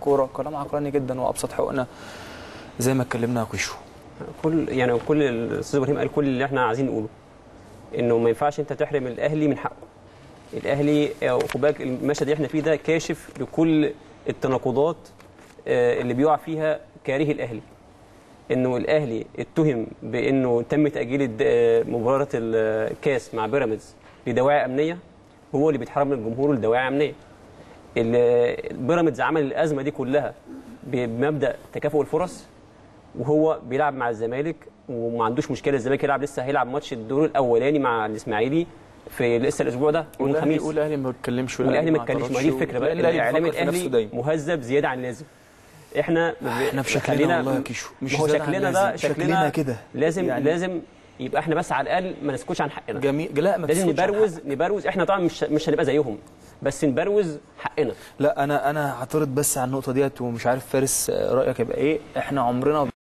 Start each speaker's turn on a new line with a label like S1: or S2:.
S1: الكوره كلام عقلاني جدا وابسط حقوقنا زي ما اتكلمنا يا كويشو
S2: كل يعني كل الاستاذ ابراهيم قال كل اللي احنا عايزين نقوله انه ما ينفعش انت تحرم الاهلي من حقه الاهلي آه، خد بالك المشهد اللي احنا فيه ده كاشف لكل التناقضات آه، اللي بيقع فيها كاره الاهلي انه الاهلي اتهم بانه تم تاجيل الد- آه، مباراه الكاس مع بيراميدز لدواعي امنيه هو اللي بيتحرم من الجمهور لدواعي امنيه ال- بيراميدز عمل الازمه دي كلها بمبدا تكافؤ الفرص وهو بيلعب مع الزمالك وما عندوش مشكله الزمالك يلعب لسه هيلعب ماتش الدور الاولاني مع الاسماعيلي في لسه الاسبوع ده يوم
S1: والاهلي
S2: الخميس
S1: والاهلي ما بيتكلمش
S2: والاهلي ما اتكلمش ما دي الفكره بقى
S1: الاهلي
S2: الاعلام
S1: بيفكر في نفسه
S2: الاهلي
S1: دايما
S2: مهذب زياده عن اللازم احنا
S1: احنا في شكلنا والله يا كيشو
S2: مش هو
S1: زيادة عن
S2: شكلنا
S1: اللازم.
S2: ده شكلنا,
S1: شكلنا كده
S2: لازم
S1: يعني
S2: يعني لازم يبقى احنا بس على الاقل ما نسكتش عن حقنا
S1: جميل لا ما
S2: لازم
S1: تسكتش عن
S2: نبروز نبروز احنا طبعا مش مش هنبقى زيهم بس نبروز حقنا
S1: لا انا انا هعترض بس على النقطه ديت ومش عارف فارس آه، رايك يبقى ايه احنا عمرنا